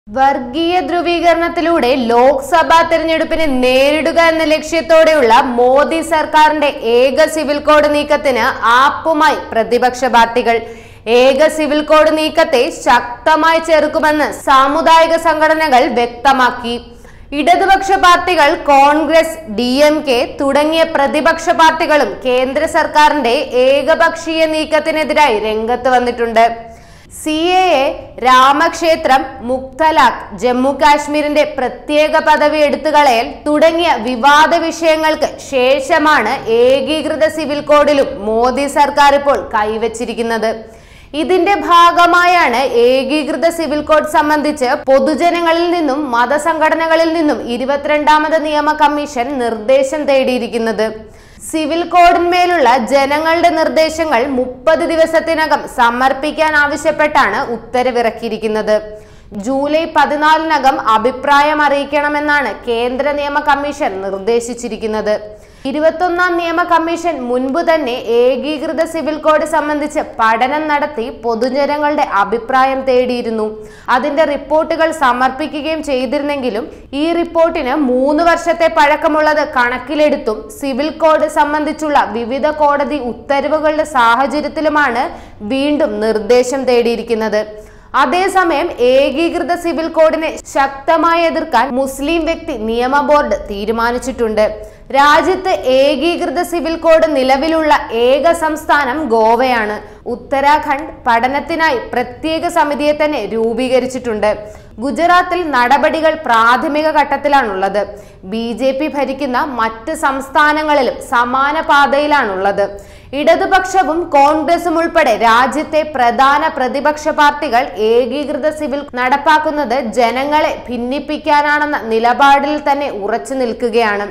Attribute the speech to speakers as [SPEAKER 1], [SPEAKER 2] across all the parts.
[SPEAKER 1] വർഗീയ ധ്രുവീകരണത്തിലൂടെ ലോക്സഭാ തെരഞ്ഞെടുപ്പിനെ നേരിടുക എന്ന ലക്ഷ്യത്തോടെയുള്ള മോദി സർക്കാരിന്റെ ഏക സിവിൽ കോഡ് നീക്കത്തിന് ആപ്പുമായി പ്രതിപക്ഷ പാർട്ടികൾ ഏക സിവിൽ കോഡ് നീക്കത്തെ ശക്തമായി ചെറുക്കുമെന്ന് സാമുദായിക സംഘടനകൾ വ്യക്തമാക്കി ഇടതുപക്ഷ പാർട്ടികൾ കോൺഗ്രസ് ഡി എം കെ തുടങ്ങിയ പ്രതിപക്ഷ പാർട്ടികളും കേന്ദ്ര സർക്കാരിന്റെ ഏകപക്ഷീയ നീക്കത്തിനെതിരായി രംഗത്ത് വന്നിട്ടുണ്ട് സി എ എ രാമക്ഷേത്രം മുക്തലാഖ് ജമ്മു കാശ്മീരിന്റെ പ്രത്യേക പദവി എടുത്തുകളയൽ തുടങ്ങിയ വിവാദ വിഷയങ്ങൾക്ക് ശേഷമാണ് ഏകീകൃത സിവിൽ കോഡിലും മോദി സർക്കാർ ഇപ്പോൾ കൈവച്ചിരിക്കുന്നത് ഇതിന്റെ ഭാഗമായാണ് ഏകീകൃത സിവിൽ കോഡ് സംബന്ധിച്ച് പൊതുജനങ്ങളിൽ നിന്നും മതസംഘടനകളിൽ നിന്നും ഇരുപത്തിരണ്ടാമത് നിയമ കമ്മീഷൻ നിർദ്ദേശം തേടിയിരിക്കുന്നത് സിവിൽ കോഡിന്മേലുള്ള ജനങ്ങളുടെ നിർദ്ദേശങ്ങൾ മുപ്പത് ദിവസത്തിനകം സമർപ്പിക്കാൻ ആവശ്യപ്പെട്ടാണ് ഉത്തരവിറക്കിയിരിക്കുന്നത് ജൂലൈ പതിനാലിനകം അഭിപ്രായം അറിയിക്കണമെന്നാണ് കേന്ദ്ര നിയമ കമ്മീഷൻ നിർദ്ദേശിച്ചിരിക്കുന്നത് ഇരുപത്തൊന്നാം നിയമ കമ്മീഷൻ മുൻപ് തന്നെ ഏകീകൃത സിവിൽ കോഡ് സംബന്ധിച്ച് പഠനം നടത്തി പൊതുജനങ്ങളുടെ അഭിപ്രായം തേടിയിരുന്നു അതിന്റെ റിപ്പോർട്ടുകൾ സമർപ്പിക്കുകയും ചെയ്തിരുന്നെങ്കിലും ഈ റിപ്പോർട്ടിന് മൂന്ന് വർഷത്തെ പഴക്കമുള്ളത് കണക്കിലെടുത്തും സിവിൽ കോഡ് സംബന്ധിച്ചുള്ള വിവിധ കോടതി ഉത്തരവുകളുടെ സാഹചര്യത്തിലുമാണ് വീണ്ടും നിർദ്ദേശം തേടിയിരിക്കുന്നത് അതേസമയം ഏകീകൃത സിവിൽ കോഡിനെ ശക്തമായി എതിർക്കാൻ മുസ്ലിം വ്യക്തി നിയമ ബോർഡ് തീരുമാനിച്ചിട്ടുണ്ട് രാജ്യത്ത് ഏകീകൃത സിവിൽ കോഡ് നിലവിലുള്ള ഏക സംസ്ഥാനം ഗോവയാണ് ഉത്തരാഖണ്ഡ് പഠനത്തിനായി പ്രത്യേക സമിതിയെ തന്നെ രൂപീകരിച്ചിട്ടുണ്ട് ഗുജറാത്തിൽ നടപടികൾ പ്രാഥമിക ഘട്ടത്തിലാണുള്ളത് ബി ജെ പി ഭരിക്കുന്ന മറ്റ് സംസ്ഥാനങ്ങളിലും സമാന പാതയിലാണുള്ളത് ഇടതുപക്ഷവും കോൺഗ്രസും ഉൾപ്പെടെ രാജ്യത്തെ പ്രധാന പ്രതിപക്ഷ പാർട്ടികൾ ഏകീകൃത സിവിൽ നടപ്പാക്കുന്നത് ജനങ്ങളെ ഭിന്നിപ്പിക്കാനാണെന്ന നിലപാടിൽ തന്നെ ഉറച്ചു നിൽക്കുകയാണ്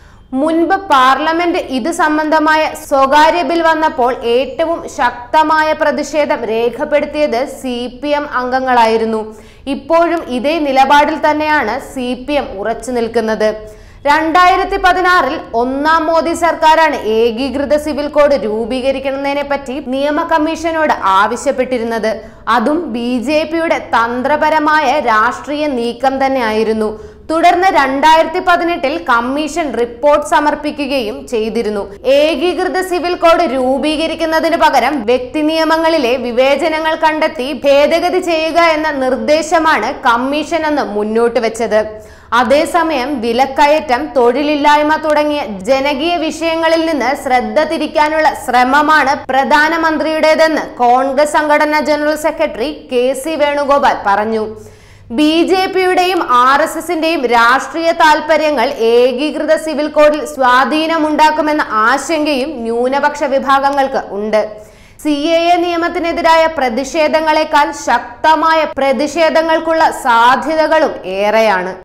[SPEAKER 1] മുൻപ് പാർലമെന്റ് ഇത് സംബന്ധമായ സ്വകാര്യ ബിൽ വന്നപ്പോൾ ഏറ്റവും ശക്തമായ പ്രതിഷേധം രേഖപ്പെടുത്തിയത് സി പി എം അംഗങ്ങളായിരുന്നു ഇപ്പോഴും ഇതേ നിലപാടിൽ തന്നെയാണ് സി പി എം ഉറച്ചു നിൽക്കുന്നത് രണ്ടായിരത്തി പതിനാറിൽ ഒന്നാം മോദി സർക്കാരാണ് ഏകീകൃത സിവിൽ കോഡ് രൂപീകരിക്കുന്നതിനെ പറ്റി നിയമ കമ്മീഷനോട് ആവശ്യപ്പെട്ടിരുന്നത് അതും ബി ജെ പിയുടെ തന്ത്രപരമായ രാഷ്ട്രീയ നീക്കം തന്നെയായിരുന്നു തുടർന്ന് രണ്ടായിരത്തി പതിനെട്ടിൽ കമ്മീഷൻ റിപ്പോർട്ട് സമർപ്പിക്കുകയും ചെയ്തിരുന്നു ഏകീകൃത സിവിൽ കോഡ് രൂപീകരിക്കുന്നതിന് പകരം വ്യക്തി നിയമങ്ങളിലെ വിവേചനങ്ങൾ കണ്ടെത്തി ഭേദഗതി ചെയ്യുക എന്ന നിർദ്ദേശമാണ് കമ്മീഷൻ എന്ന് മുന്നോട്ട് വെച്ചത് അതേസമയം വിലക്കയറ്റം തൊഴിലില്ലായ്മ തുടങ്ങിയ ജനകീയ വിഷയങ്ങളിൽ നിന്ന് ശ്രദ്ധ തിരിക്കാനുള്ള ശ്രമമാണ് പ്രധാനമന്ത്രിയുടേതെന്ന് കോൺഗ്രസ് സംഘടനാ general secretary K C Venugopal പറഞ്ഞു ബി ജെ പിയുടെയും ആർ എസ് എസിന്റെയും രാഷ്ട്രീയ താൽപര്യങ്ങൾ ഏകീകൃത സിവിൽ കോഡിൽ സ്വാധീനമുണ്ടാക്കുമെന്ന ആശങ്കയും ന്യൂനപക്ഷ വിഭാഗങ്ങൾക്ക് ഉണ്ട് സി എ എ നിയമത്തിനെതിരായ പ്രതിഷേധങ്ങളെക്കാൾ ശക്തമായ പ്രതിഷേധങ്ങൾക്കുള്ള സാധ്യതകളും ഏറെയാണ്